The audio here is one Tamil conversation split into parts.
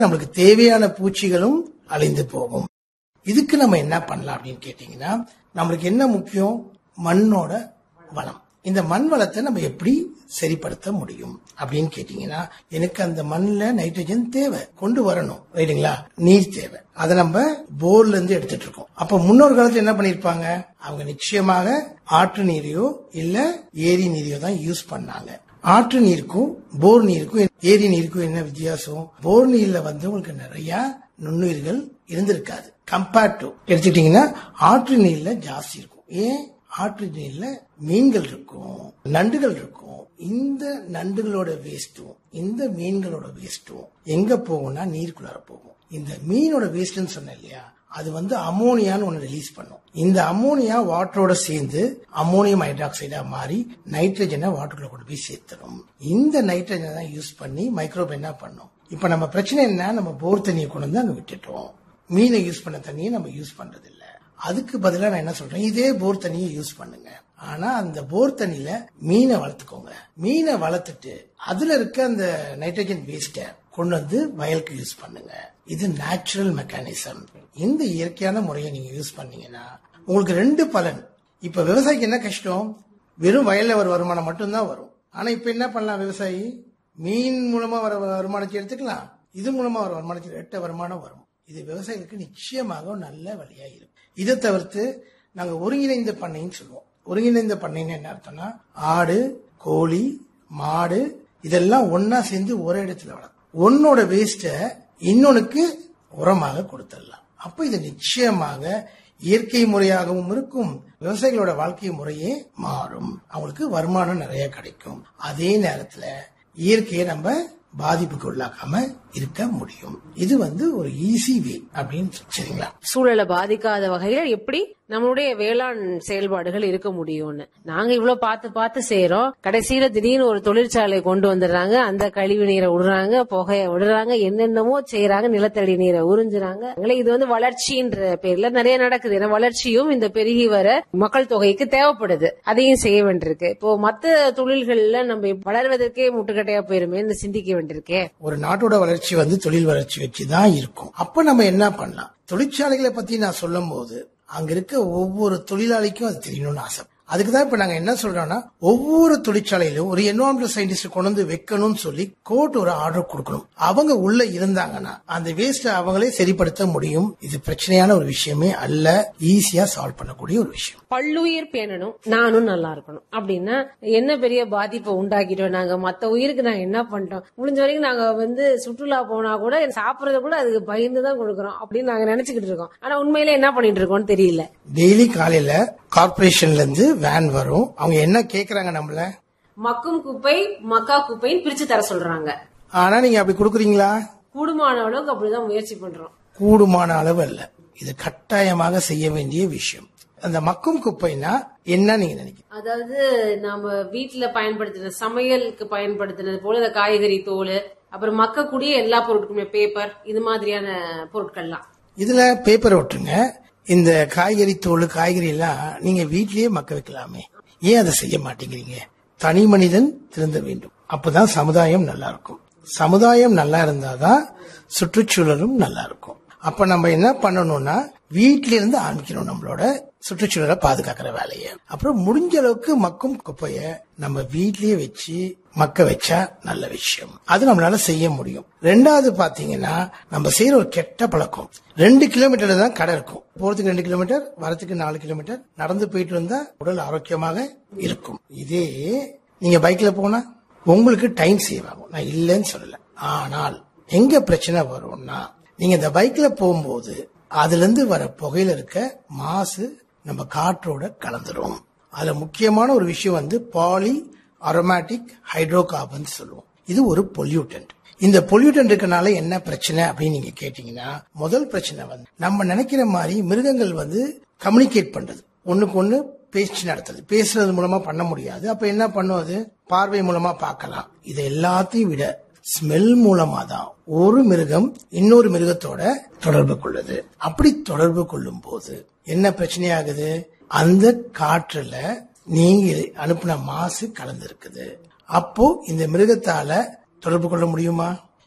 நம்மளுக்கு தேவையான பூச்சிகளும் அழிந்து போகும் இதுக்கு நம்ம என்ன பண்ணலாம் அப்படின்னு கேட்டீங்கன்னா நம்மளுக்கு என்ன முக்கியம் மண்ணோட வளம் இந்த மண் வளத்தை நம்ம எப்படி சரிப்படுத்த முடியும் அப்படின்னு கேட்டீங்கன்னா எனக்கு அந்த மண்ணுல நைட்ரஜன் தேவை கொண்டு வரணும் ரைட்டுங்களா நீர் தேவை அதை நம்ம போர்ல இருந்து எடுத்துட்டு இருக்கோம் அப்ப முன்னோர் காலத்துல என்ன பண்ணிருப்பாங்க அவங்க நிச்சயமாக ஆற்று நீரையோ இல்ல ஏரி நீரையோ தான் யூஸ் பண்ணாங்க ஆற்று நீருக்கும் போர் நீருக்கும் ஏரி நீருக்கும் என்ன வித்தியாசம் போர் நீர்ல வந்து உங்களுக்கு நிறைய நுண்ணுயிர்கள் இருந்திருக்காது கம்பேர்ட் டு எடுத்துக்கிட்டீங்கன்னா ஆற்று நீர்ல ஜாஸ்தி இருக்கும் ஏன் ஆற்று நீர்ல மீன்கள் இருக்கும் நண்டுகள் இருக்கும் இந்த நண்டுகளோட வேஸ்ட்டும் இந்த மீன்களோட வேஸ்ட்டும் எங்க போகும்னா நீருக்குள்ளார போகும் இந்த மீனோட வேஸ்ட்னு சொன்னேன் இல்லையா அது வந்து அமோனியான்னு ஒன்னு ரிலீஸ் பண்ணும் இந்த அமோனியா வாட்டரோட சேர்ந்து அமோனியம் ஹைட்ராக்சைடா மாறி நைட்ரஜனை வாட்டருக்குள்ள கொண்டு போய் சேர்த்துடும் இந்த நைட்ரஜனை தான் யூஸ் பண்ணி மைக்ரோப் என்ன பண்ணும் இப்ப நம்ம பிரச்சனை என்ன நம்ம போர் தண்ணியை கொண்டு வந்து அங்க விட்டுட்டோம் மீனை யூஸ் பண்ண தண்ணியை நம்ம யூஸ் பண்றது இல்ல அதுக்கு பதிலா நான் என்ன சொல்றேன் இதே போர் தண்ணியை யூஸ் பண்ணுங்க ஆனா அந்த போர் தண்ணியில மீனை வளர்த்துக்கோங்க மீனை வளர்த்துட்டு அதுல இருக்க அந்த நைட்ரஜன் வேஸ்ட கொண்டு வந்து வயலுக்கு யூஸ் பண்ணுங்க இது நேச்சுரல் மெக்கானிசம் இந்த இயற்கையான முறையை நீங்க யூஸ் பண்ணீங்கன்னா உங்களுக்கு ரெண்டு பலன் இப்ப விவசாயிக்கு என்ன கஷ்டம் வெறும் வயல்ல வர வருமானம் மட்டும்தான் வரும் ஆனா இப்ப என்ன பண்ணலாம் விவசாயி மீன் மூலமா வர வருமானத்தை எடுத்துக்கலாம் இது மூலமா வர வருமானத்தில் ரெட்ட வருமானம் வரும் இது விவசாயிகளுக்கு நிச்சயமாக ஒரு நல்ல வழியா இருக்கும் இதை தவிர்த்து நாங்க ஒருங்கிணைந்த பண்ணைன்னு சொல்லுவோம் ஒருங்கிணைந்த பண்ணைன்னு என்ன அர்த்தம்னா ஆடு கோழி மாடு இதெல்லாம் ஒன்னா சேர்ந்து ஒரே இடத்துல வளரும் ஒன்னோட வேஸ்ட இன்னொன்னுக்கு உரமாக கொடுத்துடலாம் அப்ப இது நிச்சயமாக இயற்கை முறையாகவும் இருக்கும் விவசாயிகளோட வாழ்க்கை முறையே மாறும் அவங்களுக்கு வருமானம் நிறைய கிடைக்கும் அதே நேரத்துல இயற்கையை நம்ம பாதிப்புக்கு உள்ளாக்காம இருக்க முடியும் இது வந்து ஒரு ஈஸி வே அப்படின்னு சொ- சரிங்களா சூழலை பாதிக்காத வகையில எப்படி நம்மளுடைய வேளாண் செயல்பாடுகள் இருக்க முடியும்னு நாங்க இவ்வளவு பார்த்து பார்த்து செய்யறோம் கடைசியில திடீர்னு ஒரு தொழிற்சாலை கொண்டு வந்துடுறாங்க அந்த கழிவு நீரை விடுறாங்க புகைய விடுறாங்க என்னென்னமோ செய்யறாங்க நிலத்தடி நீரை உறிஞ்சுறாங்க அதனால இது வந்து வளர்ச்சின்ற பேர்ல நிறைய நடக்குது ஏன்னா வளர்ச்சியும் இந்த பெருகி வர மக்கள் தொகைக்கு தேவைப்படுது அதையும் செய்ய வேண்டியிருக்கு இப்போ மத்த தொழில்கள்ல நம்ம வளர்வதற்கே முட்டுக்கட்டையா போயிருமே சிந்திக்க வேண்டியிருக்கே ஒரு நாட்டோட வளர்ச்சி வந்து தொழில் வளர்ச்சி வச்சு தான் இருக்கும் அப்ப நம்ம என்ன பண்ணலாம் தொழிற்சாலைகளை பத்தி நான் சொல்லும் போது அங்க இருக்க ஒவ்வொரு தொழிலாளிக்கும் அது தெரியணும்னு ஆசை அதுக்கு தான் இப்ப நாங்க என்ன சொல்றோம்னா ஒவ்வொரு தொழிற்சாலையிலும் ஒரு என்வரான்மெண்டல் சயின்டிஸ்ட் கொண்டு வந்து வைக்கணும்னு சொல்லி கோர்ட் ஒரு ஆர்டர் கொடுக்கணும் அவங்க உள்ள இருந்தாங்கன்னா அந்த வேஸ்ட் அவங்களே சரிப்படுத்த முடியும் இது பிரச்சனையான ஒரு விஷயமே அல்ல ஈஸியா சால்வ் பண்ணக்கூடிய ஒரு விஷயம் பல்லுயிர் பேணணும் நானும் நல்லா இருக்கணும் அப்படின்னா என்ன பெரிய பாதிப்பை உண்டாக்கிட்டோம் நாங்க மத்த உயிருக்கு நாங்க என்ன பண்ணிட்டோம் முடிஞ்ச வரைக்கும் நாங்க வந்து சுற்றுலா போனா கூட சாப்பிடறத கூட அதுக்கு பயந்து தான் கொடுக்கறோம் அப்படின்னு நாங்க நினைச்சுக்கிட்டு இருக்கோம் ஆனா உண்மையில என்ன பண்ணிட்டு இருக்கோம்னு தெரியல டெய்லி காலையில கார்பரேஷன்ல இருந்து வேன் வரும் அவங்க என்ன கேக்குறாங்க நம்மள மக்கும் குப்பை மக்கா குப்பைன்னு பிரிச்சு தர சொல்றாங்க ஆனா நீங்க அப்படி கொடுக்குறீங்களா கூடுமான அளவுக்கு அப்படிதான் முயற்சி பண்றோம் கூடுமான அளவு அல்ல இது கட்டாயமாக செய்ய வேண்டிய விஷயம் அந்த மக்கும் குப்பைனா என்ன நீங்க நினைக்கிறீங்க அதாவது நாம வீட்டுல பயன்படுத்தின சமையலுக்கு பயன்படுத்தினது போல இந்த காய்கறி தோல் அப்புறம் மக்கக்கூடிய எல்லா பொருட்களுமே பேப்பர் இது மாதிரியான பொருட்கள்லாம் இதுல பேப்பர் விட்டுருங்க இந்த காய்கறி தோல் காய்கறி எல்லாம் நீங்க வீட்லயே மக்க வைக்கலாமே ஏன் அதை செய்ய மாட்டேங்கிறீங்க தனி மனிதன் திருந்த வேண்டும் அப்பதான் சமுதாயம் நல்லா இருக்கும் சமுதாயம் நல்லா இருந்தாதான் சுற்றுச்சூழலும் நல்லா இருக்கும் அப்ப நம்ம என்ன பண்ணணும்னா வீட்ல இருந்து ஆரம்பிக்கணும் நம்மளோட சுற்றுச்சூழலை பாதுகாக்கிற வேலையை அப்புறம் முடிஞ்ச அளவுக்கு மக்கும் குப்பைய நம்ம வீட்லயே வச்சு மக்க வச்சா நல்ல விஷயம் அது நம்மளால செய்ய முடியும் ரெண்டாவது பாத்தீங்கன்னா நம்ம செய்யற ஒரு கெட்ட பழக்கம் ரெண்டு கிலோமீட்டர்ல தான் கடை இருக்கும் போறதுக்கு ரெண்டு கிலோமீட்டர் வரதுக்கு நாலு கிலோமீட்டர் நடந்து போயிட்டு வந்தா உடல் ஆரோக்கியமாக இருக்கும் இதே நீங்க பைக்ல போனா உங்களுக்கு டைம் சேவ் ஆகும் நான் இல்லைன்னு சொல்லல ஆனால் எங்க பிரச்சனை வரும்னா நீங்க இந்த பைக்ல போகும்போது அதுல இருந்து வர புகையில இருக்க மாசு நம்ம காற்றோட கலந்துரும் அதுல முக்கியமான ஒரு விஷயம் வந்து பாலி அரோமேட்டிக் ஹைட்ரோ கார்பன் சொல்லுவோம் இது ஒரு பொல்யூட்டன்ட் இந்த பொல்யூட்டன் இருக்கனால என்ன பிரச்சனை அப்படின்னு நீங்க கேட்டீங்கன்னா முதல் பிரச்சனை வந்து நம்ம நினைக்கிற மாதிரி மிருகங்கள் வந்து கம்யூனிகேட் பண்றது ஒண்ணுக்கு ஒண்ணு பேச்சு நடத்துறது பேசுறது மூலமா பண்ண முடியாது அப்ப என்ன பண்ணும் அது பார்வை மூலமா பார்க்கலாம் இதை எல்லாத்தையும் விட ஸ்மெல் மூலமா தான் ஒரு மிருகம் இன்னொரு மிருகத்தோட தொடர்பு கொள்ளுது அப்படி தொடர்பு கொள்ளும் போது என்ன பிரச்சனையாகுது அந்த காற்றுல நீங்க அனுப்பின மாசு கலந்து இருக்குது அப்போ இந்த மிருகத்தால தொடர்பு கொள்ள முடியுமா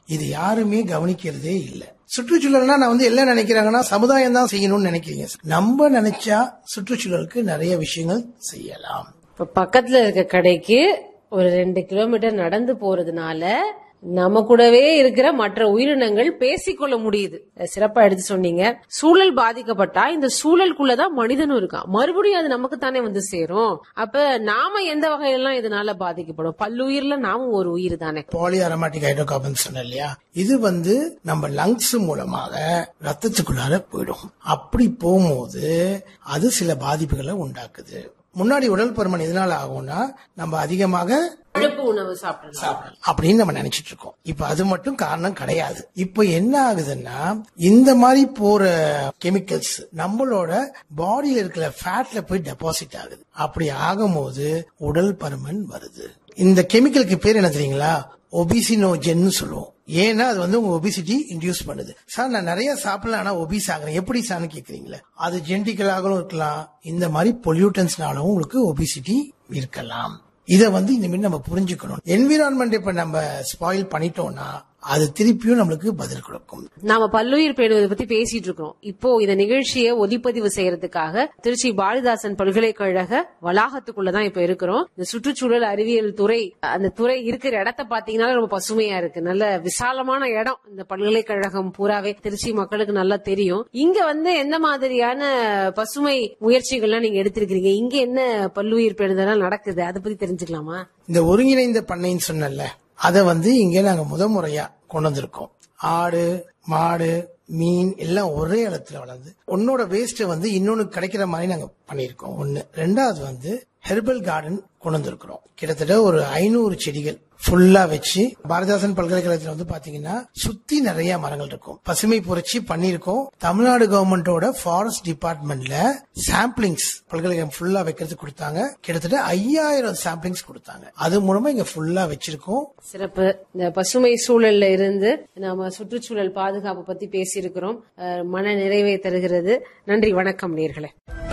இது யாருமே கவனிக்கிறதே இல்லை சுற்றுச்சூழல்னா நான் வந்து எல்லாம் நினைக்கிறாங்கன்னா சமுதாயம் தான் செய்யணும்னு நினைக்கிறீங்க நம்ம நினைச்சா சுற்றுச்சூழலுக்கு நிறைய விஷயங்கள் செய்யலாம் இப்ப பக்கத்துல இருக்க கடைக்கு ஒரு ரெண்டு கிலோமீட்டர் நடந்து போறதுனால நம்ம கூடவே இருக்கிற மற்ற உயிரினங்கள் பேசிக்கொள்ள முடியுது சிறப்பா எடுத்து சொன்னீங்க சூழல் பாதிக்கப்பட்டா இந்த சூழலுக்குள்ளதான் மனிதனும் இருக்கான் மறுபடியும் அது நமக்கு தானே வந்து சேரும் அப்ப நாம எந்த வகையெல்லாம் இதனால பாதிக்கப்படும் பல்லுயிர்ல நாமும் ஒரு உயிர் தானே பாலி அரோமேட்டிக் ஹைட்ரோகார்பன் சொன்னேன் இல்லையா இது வந்து நம்ம லங்ஸ் மூலமாக ரத்தத்துக்குள்ளார போயிடும் அப்படி போகும்போது அது சில பாதிப்புகளை உண்டாக்குது முன்னாடி உடல் பருமன் எதனால ஆகும்னா நம்ம அதிகமாக கொழுப்பு உணவு சாப்பிடலாம் சாப்பிடலாம் அப்படின்னு நம்ம நினைச்சிட்டு இருக்கோம் இப்ப அது மட்டும் காரணம் கிடையாது இப்ப என்ன ஆகுதுன்னா இந்த மாதிரி போற கெமிக்கல்ஸ் நம்மளோட பாடியில இருக்கிற ஃபேட்ல போய் டெபாசிட் ஆகுது அப்படி ஆகும்போது உடல் பருமன் வருது இந்த கெமிக்கலுக்கு பேர் என்ன தெரியுங்களா ஒபிசினோஜென்னு சொல்லுவோம் ஏன்னா அது வந்து உங்க ஒபிசிட்டி இன்டியூஸ் பண்ணுது சார் நான் நிறைய சாப்பிடலாம் ஆனா ஒபிஸ் ஆகுறேன் எப்படி சார்னு கேக்குறீங்களா அது ஜெனட்டிக்கலாகவும் இருக்கலாம் இந்த மாதிரி பொல்யூட்டன்ஸ்னாலும் உங்களுக்கு ஒபிசிட்டி இருக்கலாம் இத வந்து இனிமேல் நம்ம புரிஞ்சுக்கணும் என்விரான்மெண்ட் இப்ப நம்ம ஸ்பாயில் பண்ணிட்டோம்னா அது திருப்பியும் நம்மளுக்கு பதில் கொடுக்கும் நாம பல்லுயிர் பேணுவதை பத்தி பேசிட்டு இருக்கோம் இப்போ இந்த நிகழ்ச்சியை ஒலிப்பதிவு செய்யறதுக்காக திருச்சி பாரதிதாசன் பல்கலைக்கழக வளாகத்துக்குள்ளதான் இப்ப இருக்கிறோம் இந்த சுற்றுச்சூழல் அறிவியல் துறை அந்த துறை இருக்கிற இடத்த பாத்தீங்கன்னா ரொம்ப பசுமையா இருக்கு நல்ல விசாலமான இடம் இந்த பல்கலைக்கழகம் பூராவே திருச்சி மக்களுக்கு நல்லா தெரியும் இங்க வந்து எந்த மாதிரியான பசுமை முயற்சிகள்லாம் நீங்க எடுத்திருக்கீங்க இங்க என்ன பல்லுயிர் பேணுதெல்லாம் நடக்குது அதை பத்தி தெரிஞ்சுக்கலாமா இந்த ஒருங்கிணைந்த பண்ணைன்னு சொன்னல அத வந்து இங்க நாங்க முத முறையா கொண்டு வந்திருக்கோம் ஆடு மாடு மீன் எல்லாம் ஒரே இடத்துல வளர்ந்து உன்னோட வேஸ்ட் வந்து இன்னொன்னு கிடைக்கிற மாதிரி நாங்க பண்ணிருக்கோம் ஒண்ணு ரெண்டாவது வந்து ஹெர்பல் கார்டன் கொண்டு வந்திருக்கிறோம் கிட்டத்தட்ட ஒரு ஐநூறு செடிகள் ஃபுல்லா வச்சு பாரதிதாசன் பல்கலைக்கழகத்துல வந்து பாத்தீங்கன்னா சுத்தி நிறைய மரங்கள் இருக்கும் பசுமை புரட்சி பண்ணிருக்கோம் தமிழ்நாடு கவர்மெண்டோட ஃபாரஸ்ட் டிபார்ட்மெண்ட்ல சாம்பிளிங்ஸ் பல்கலைக்கழகம் ஃபுல்லா வைக்கிறதுக்கு கொடுத்தாங்க கிட்டத்தட்ட ஐயாயிரம் சாம்பிளிங்ஸ் கொடுத்தாங்க அது மூலமா இங்க ஃபுல்லா வச்சிருக்கோம் சிறப்பு இந்த பசுமை சூழல்ல இருந்து நாம சுற்றுச்சூழல் பாதுகாப்பு பத்தி பேசியிருக்கிறோம் அஹ், மன நிறைவை தருகிறது நன்றி வணக்கம் நேர்களே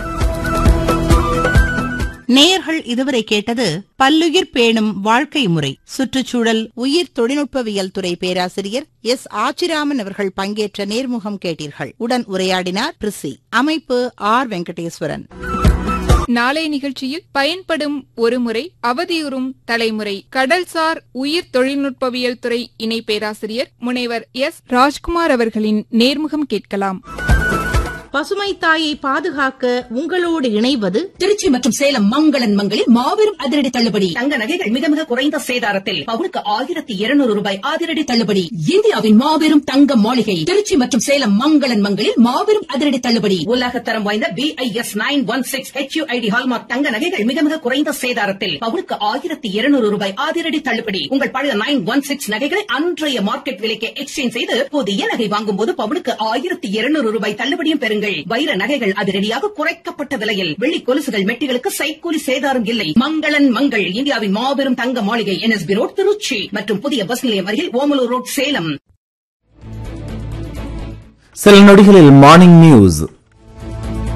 நேயர்கள் இதுவரை கேட்டது பல்லுயிர் பேணும் வாழ்க்கை முறை சுற்றுச்சூழல் உயிர் தொழில்நுட்பவியல் துறை பேராசிரியர் எஸ் ஆச்சிராமன் அவர்கள் பங்கேற்ற நேர்முகம் கேட்டீர்கள் உடன் உரையாடினார் பிரிசி அமைப்பு ஆர் வெங்கடேஸ்வரன் நாளை நிகழ்ச்சியில் பயன்படும் ஒருமுறை அவதியுறும் தலைமுறை கடல்சார் உயிர் தொழில்நுட்பவியல் துறை இணை பேராசிரியர் முனைவர் எஸ் ராஜ்குமார் அவர்களின் நேர்முகம் கேட்கலாம் பசுமை தாயை பாதுகாக்க உங்களோடு இணைவது திருச்சி மற்றும் சேலம் மங்களன் மங்களில் மாபெரும் அதிரடி தள்ளுபடி தங்க நகைகள் மிக மிக குறைந்த சேதாரத்தில் பவுனுக்கு ஆயிரத்தி இருநூறு ரூபாய் அதிரடி தள்ளுபடி இந்தியாவின் மாபெரும் தங்க மாளிகை திருச்சி மற்றும் சேலம் மங்களன் மங்களில் மாபெரும் அதிரடி தள்ளுபடி உலகத்தரம் வாய்ந்த B I S nine one six H U I D hallmark தங்க நகைகள் மிக மிக குறைந்த சேதாரத்தில் பவுனுக்கு ஆயிரத்தி இருநூறு ரூபாய் அதிரடி தள்ளுபடி உங்கள் பழைய நைன் ஒன் சிக்ஸ் நகைகளை அன்றைய மார்க்கெட் விலைக்கு எக்ஸ்சேஞ்ச் செய்து புதிய நகை வாங்கும் போது பவுனுக்கு ஆயிரத்தி இருநூறு ரூபாய் தள்ளுபடியும் பெறுங்கள் வைர நகைகள் அதிரடியாக குறைக்கப்பட்ட விலையில் வெள்ளி கொலுசுகள் மெட்டிகளுக்கு சைக்கூலி சேதாரம் இல்லை மங்களன் மங்கள் இந்தியாவின் மாபெரும் தங்க மாளிகை என்எஸ்பி ரோட் திருச்சி மற்றும் புதிய பஸ் நிலையம் அருகில் ஓமலூர் ரோட் சேலம் சில நொடிகளில் மார்னிங் நியூஸ்